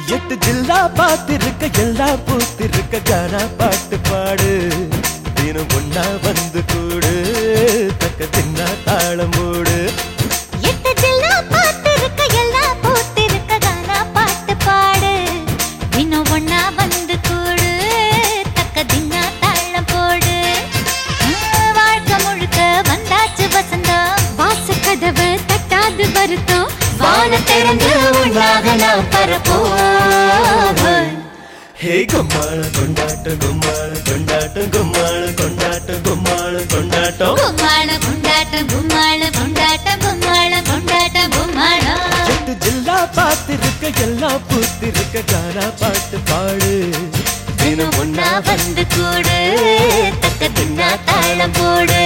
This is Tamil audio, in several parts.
எட்டு ஜில்லா பார்த்திருக்க எல்லாம் பூத்திருக்க கானா பாட்டு பாடு தினம் ஒன்னா வந்து கூடு தக்க தின்னா தாளம் போடு எட்டு ஜில்லா பார்த்திருக்க எல்லாம் பூத்திருக்க கானா பாட்டு பாடு இன்னும் ஒண்ணா வந்து கூடு தக்க தின்னா தாளம் போடு ஆ, வாழ்க்கை முழுக்க வந்தாச்சு வசந்தம் வாச கதவு தட்டாது வருத்தம் வான திறந்து உண்டாக நாம் பரப்போம் ஹே கும்மாள கொண்டாட்டம் கும்மாள கொண்டாட்டம் கும்மாள கொண்டாட்டம் கும்மாள கொண்டாட்டம் கும்மாள கொண்டாட்டம் கும்மாள கொண்டாட்டம் கும்மாள கொண்டாட்டம் கும்மாளம் எட்டு ஜில்லா பார்த்திருக்க எல்லாம் பூத்திருக்க கானா பாட்டு பாடு தினம் ஒன்னா ஒன்னா வந்து கூடு தக்க தின்னா தாளம் போடு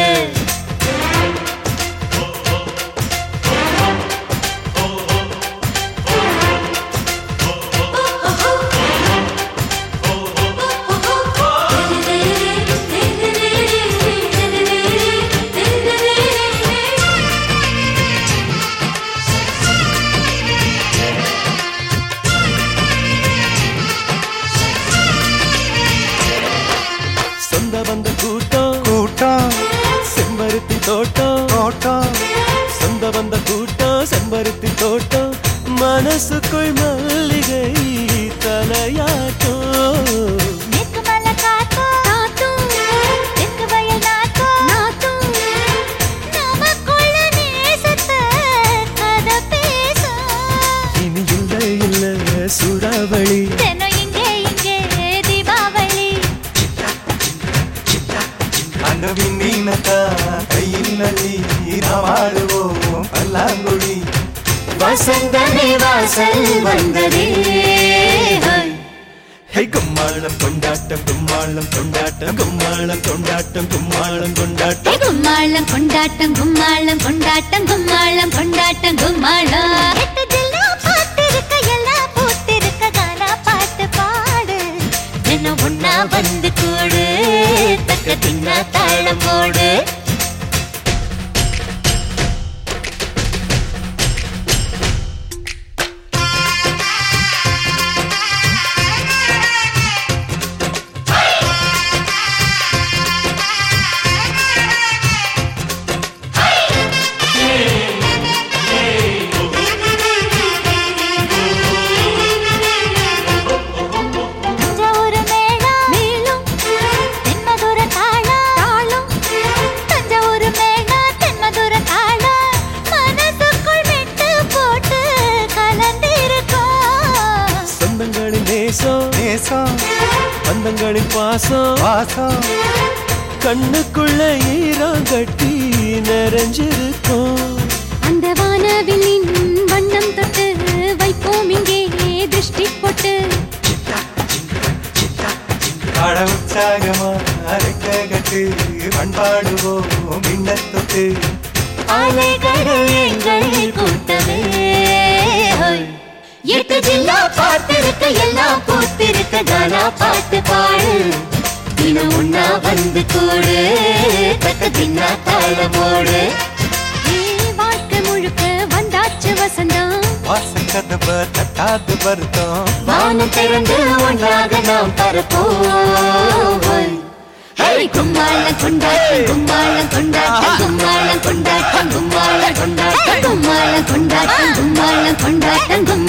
சொந்த வந்த கூட்டம் கூட்டம் செம்பருத்தி தோட்டம் தோட்டம் சொந்த வந்த கூட்டம் செம்பருத்தி தோட்டம் மனசுக்குள் மல்லிகை தலையாட்டம் மேற்கு மலை காத்தும் காத்தும் தெற்கு வயல் நாத்தும் நாத்தும் நமக்குள்ள நேசத்தை கதை பேசும் இனி இல்லை இல்லை சூறாவளி தினம் இங்கே இங்கே தீபாவளி அந்த விண்ணீனத்தா கையில் நதி நாமாடுவோம் பல்லாங்குழி வசந்தமே வாசல் வந்ததே ஹோய். ஹே கும்மாளம் கொண்டாட்டம் கும்மாளம் கொண்டாட்டம் கும்மாளம் கொண்டாட்டம் கும்மாளம் கொண்டாட்டம் கும்மாளம் கொண்டாட்டம் கும்மாளம் கொண்டாட்டம் கும்மாளம் கொண்டாட்டம் கும்மாளம் எட்டு ஜில்லா பார்த்திருக்க எல்லாம் பூத்திருக்க கானா பாட்டு பாடு தினம் ஒன்னா வந்து கூடு தக்க தின்னா தாளம் போடு தஞ்சாவூர் மேளம் மேலும் தென்மதுர தாளம் தாளம் தஞ்சாவூர் மேளம் தென்மதுர தாளம் மனசுக்குள் விட்டு போட்டு கலந்திருக்கோம் சொந்தங்களின் நேசம் நேசம் பந்தங்களின் பாசம் வாசம் கண்ணுக்குள்ள ஈரம் கட்டி நிறைஞ்சிருக்கும் அந்த வானவில்லின் வண்ணம் தொட்டு வைப்போம் இங்கே திருஷ்டி போட்டு பட உற்சாகமா அரைக்க கட்டு பண்பாடுவோம் மின்னத்தொட்டு அலைகள் எங்கள் கூட்டமே ஹோய். எட்டு ஜில்லா பார்த்திருக்க எல்லாம் பூத்திருக்க கானா பாட்டு பாடு தினம் உண்ணா வந்து கூடு தக்க தின்னா தாளமோடு வாழ்க்கை முழுக்க வந்தாச்சு வசந்தம் வாசக்கதவ தட்டாது வருத்தம் வானம் திறந்து ஒன்றாக நாம் பரப்போம் ஹே கும்மாளம் கொண்டாட்டம் கும்மாளம் கொண்டாட்டம் கும்மாளம் கொண்டாட்டம் கும்மாளம் கொண்டாட்டம் கும்மாளம் கொண்டாட்டம் கும்மாளம் கொண்டாட்டம்